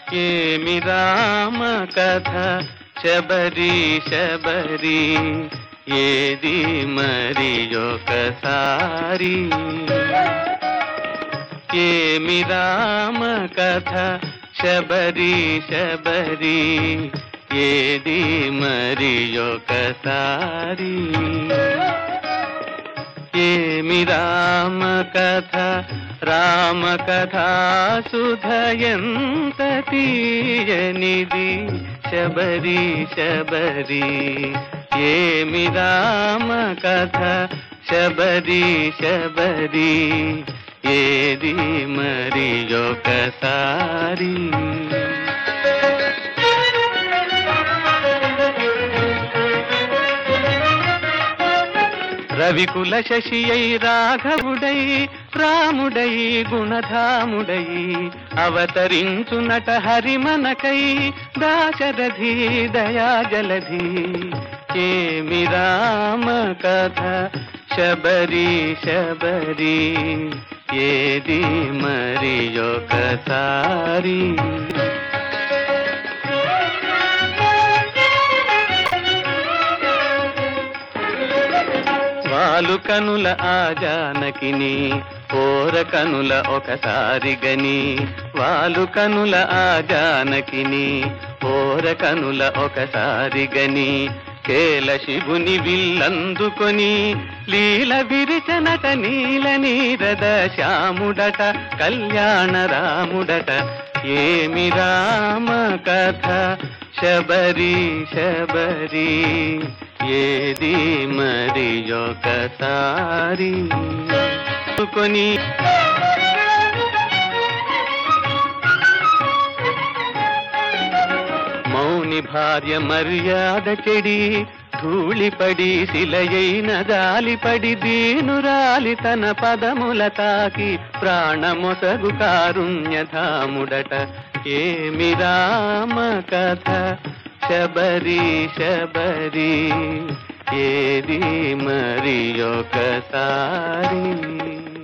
ఏమి రామ కథ శబరి శబరి ఏది మరి ఒకసారి ఏమి రామ కథ శబరి శబరి ఏది మరి ఒకసారి ఏమి రామ కథ రామ కథ సుధయంత తీయనిది శబరి శబరి ఏమి రామ కథ శబరి శబరి ఏది మరి ఒకసారి రవికుల శశియై రాఘవుడై రాముడై గుణధాముడై అవతరించునట హరిమనకై దాశరథి దయాజలధి ఏమి రామ కథ శబరి శబరి ఏది మరి ఒకసారి వాలు కనుల ఆ జానకిని ఓర కనుల ఒకసారి గని వాలు కనుల ఆ జానకిని ఓర కనుల ఒకసారి గని కేల శివుని విల్లందుకొని లీల విరిచనట నీల నీరద శ్యాముడట కళ్యాణ రాముడట ఏమి రామ కథ శబరి శబరి ఏది మరి ఒకసారి కొని మౌని భార్య మర్యాద చెడి ధూళిపడి శిలయైన జాలిపడి దీనురాలి తన పదముల తాకి ప్రాణమొసగు కారుణ్యధాముడట ఏమి రామ కథ శబరి శబరి ఏది మరి ఒకసారి